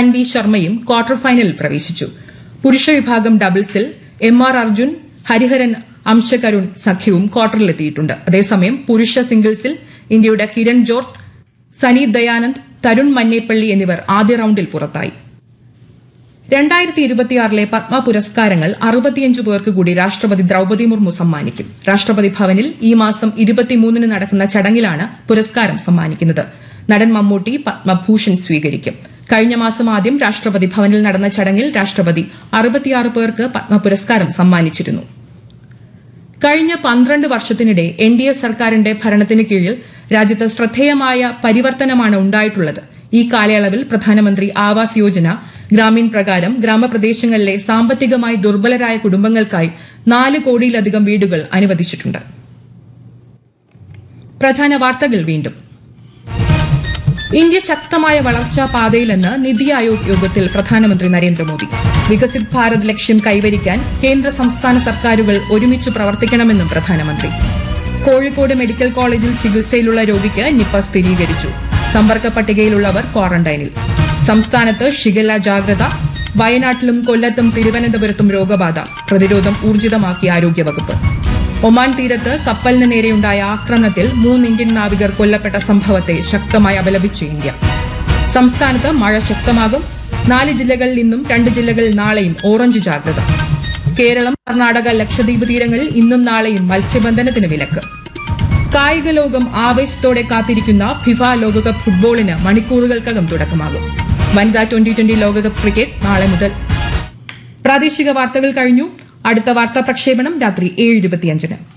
തൻവി ശർമ്മയും ക്വാർട്ടർ ഫൈനലിൽ പ്രവേശിച്ചു പുരുഷ വിഭാഗം ഡബിൾസിൽ എം ആർ അർജുൻ ഹരിഹരൻ അംശകരുൺ സഖ്യവും ക്വാർട്ടറിലെത്തിയിട്ടുണ്ട് അതേസമയം പുരുഷ സിംഗിൾസിൽ ഇന്ത്യയുടെ കിരൺ ജോർജ് സനി ദയാനന്ദ് തരുൺ മന്നേപ്പള്ളി എന്നിവർ ആദ്യ റൌണ്ടിൽ പുറത്തായി രണ്ടായിരത്തി ഇരുപത്തിയാറിലെ പത്മ പുരസ്കാരങ്ങൾ അറുപത്തിയഞ്ചു പേർക്ക് കൂടി രാഷ്ട്രപതി ദ്രൌപദി മുർമു സമ്മാനിക്കും രാഷ്ട്രപതി ഭവനിൽ ഈ മാസം ഇരുപത്തിമൂന്നിന് നടക്കുന്ന ചടങ്ങിലാണ് പുരസ്കാരം സമ്മാനിക്കുന്നത് നടൻ മമ്മൂട്ടി പത്മഭൂഷൺ സ്വീകരിക്കും കഴിഞ്ഞ മാസം ആദ്യം രാഷ്ട്രപതി ഭവനിൽ നടന്ന ചടങ്ങിൽ രാഷ്ട്രപതി അറുപത്തിയാറ് പേർക്ക് പത്മ പുരസ്കാരം സമ്മാനിച്ചിരുന്നു കഴിഞ്ഞ പന്ത്രണ്ട് വർഷത്തിനിടെ എൻ ഡി എ സർക്കാരിന്റെ ഭരണത്തിന് കീഴിൽ രാജ്യത്ത് ശ്രദ്ധേയമായ പരിവർത്തനമാണ് ഉണ്ടായിട്ടുള്ളത് ഈ കാലയളവിൽ പ്രധാനമന്ത്രി ആവാസ് യോജന ഗ്രാമീൺ പ്രകാരം ഗ്രാമപ്രദേശങ്ങളിലെ സാമ്പത്തികമായി ദുർബലരായ കുടുംബങ്ങൾക്കായി നാല് കോടിയിലധികം വീടുകൾ അനുവദിച്ചിട്ടുണ്ട് പ്രധാന വാർത്തകൾ വീണ്ടും ഇന്ത്യ ശക്തമായ വളർച്ചാ പാതയിലെന്ന് നിതി ആയോഗ് യോഗത്തിൽ പ്രധാനമന്ത്രി നരേന്ദ്രമോദി വികസിത് ഭാരത് ലക്ഷ്യം കൈവരിക്കാൻ കേന്ദ്ര സംസ്ഥാന സർക്കാരുകൾ ഒരുമിച്ച് പ്രവർത്തിക്കണമെന്നും പ്രധാനമന്ത്രി കോഴിക്കോട് മെഡിക്കൽ കോളേജിൽ ചികിത്സയിലുള്ള രോഗിക്ക് നിപ്പ സ്ഥിരീകരിച്ചു സമ്പർക്ക പട്ടികയിലുള്ളവർ ക്വാറന്റൈനിൽ സംസ്ഥാനത്ത് ഷിഗല്ല ജാഗ്രത വയനാട്ടിലും കൊല്ലത്തും തിരുവനന്തപുരത്തും രോഗബാധ പ്രതിരോധം ഊർജിതമാക്കി ആരോഗ്യവകുപ്പ് ഒമാൻ തീരത്ത് കപ്പലിന് നേരെയുണ്ടായ ആക്രമണത്തിൽ മൂന്ന് ഇന്ത്യൻ നാവികർ കൊല്ലപ്പെട്ട സംഭവത്തെ ശക്തമായി അപലപിച്ച് ഇന്ത്യ സംസ്ഥാനത്ത് മഴ ശക്തമാകും നാല് ജില്ലകളിൽ ഇന്നും രണ്ട് ജില്ലകളിൽ നാളെയും ഓറഞ്ച് ജാഗ്രത കേരളം കർണാടക ലക്ഷദ്വീപ് തീരങ്ങളിൽ ഇന്നും നാളെയും മത്സ്യബന്ധനത്തിന് വിലക്ക് കായിക ലോകം ആവേശത്തോടെ കാത്തിരിക്കുന്ന ഫിഫ ലോകകപ്പ് ഫുട്ബോളിന് മണിക്കൂറുകൾക്കകം തുടക്കമാകും വനിതാ ട്വന്റി ട്വന്റി ലോകകപ്പ് ക്രിക്കറ്റ് നാളെ മുതൽ പ്രാദേശിക വാർത്തകൾ കഴിഞ്ഞു അടുത്ത വാർത്താ പ്രക്ഷേപണം രാത്രി ഏഴ് ഇരുപത്തിയഞ്ചിന്